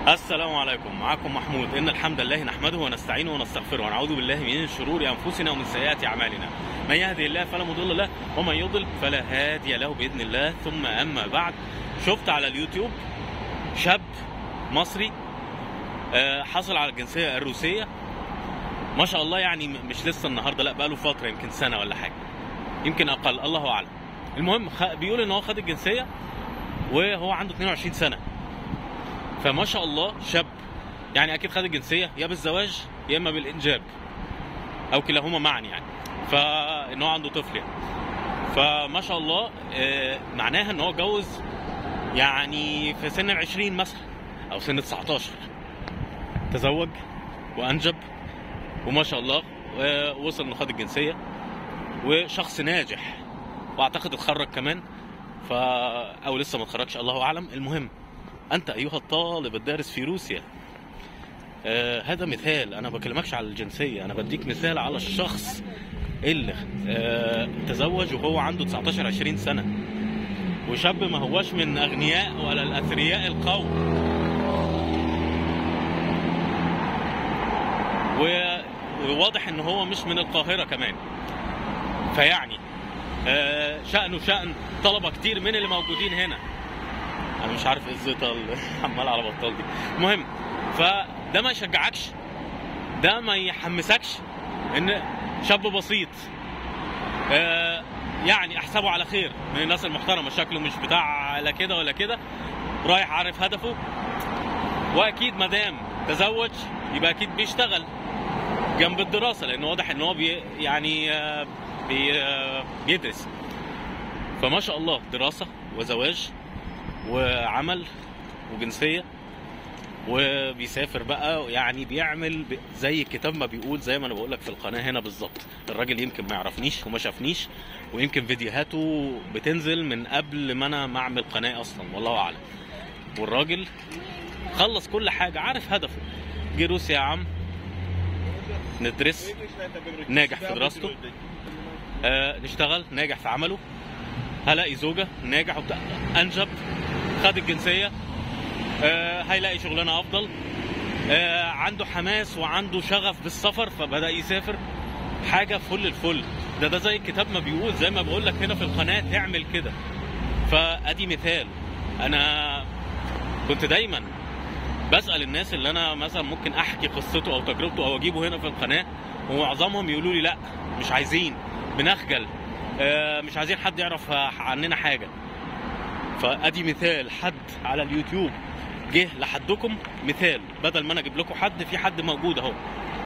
السلام عليكم معكم محمود إن الحمد لله نحمده ونستعينه ونستغفره ونعوذ بالله من شرور أنفسنا ومن سيئات أعمالنا من يهدي الله فلا مضل له ومن يضل فلا هادي له بإذن الله ثم أما بعد شفت على اليوتيوب شاب مصري آه، حصل على الجنسية الروسية ما شاء الله يعني م- مش لسه النهارده لا بقاله فترة يمكن سنة ولا حاجة يمكن أقل الله أعلم المهم خ- بيقول إن هو خد الجنسية وهو عنده 22 سنة فما شاء الله شاب يعني اكيد خد الجنسيه يا بالزواج يا اما بالانجاب او كلاهما معا يعني فان هو عنده طفل يعني فما شاء الله آه، معناها ان هو اتجوز يعني في سن ال 20 مثلا او سن 19 تزوج وانجب وما شاء الله آه، وصل انه خد الجنسيه وشخص ناجح واعتقد اتخرج كمان ف او لسه ما اتخرجش الله اعلم المهم انت ايها الطالب الدارس في روسيا آه هذا مثال انا بكلمكش على الجنسيه انا بديك مثال على الشخص اللي آه تزوج وهو عنده 19 20 سنه وشاب ما هوش من اغنياء ولا الاثرياء القوم و- وواضح ان هو مش من القاهره كمان فيعني آه شأنه شأن طلبة كتير من اللي موجودين هنا انا مش عارف ايه الزيطه اللي عمال على بطال دي المهم فده ما يشجعكش ده ما يحمسكش ان شاب بسيط آه يعني احسبه على خير من الناس المحترمه شكله مش بتاع لا كده ولا كده رايح عارف هدفه واكيد ما دام تزوج يبقى اكيد بيشتغل جنب الدراسه لان واضح ان هو بي يعني آه بي آه بيدرس فما شاء الله دراسه وزواج وعمل وجنسيه وبيسافر بقى يعني بيعمل ب- زي الكتاب ما بيقول زي ما انا بقول لك في القناه هنا بالظبط الراجل يمكن ما يعرفنيش وما شافنيش ويمكن فيديوهاته بتنزل من قبل ما انا ما اعمل قناه اصلا والله اعلم والراجل خلص كل حاجه عارف هدفه جه روسيا يا عم ندرس ناجح في دراسته آه نشتغل ناجح في عمله هلاقي زوجة ناجح وبتاع أنجب خد الجنسية آه هيلاقي شغلانة أفضل آه عنده حماس وعنده شغف بالسفر فبدأ يسافر حاجة فل الفل ده ده زي الكتاب ما بيقول زي ما بقول لك هنا في القناة تعمل كده فأدي مثال أنا كنت دايما بسأل الناس اللي أنا مثلا ممكن أحكي قصته أو تجربته أو أجيبه هنا في القناة ومعظمهم يقولوا لي لا مش عايزين بنخجل آه، مش عايزين حد يعرف عننا حاجه فادي مثال حد على اليوتيوب جه لحدكم مثال بدل ما انا اجيب لكم حد في حد موجود اهو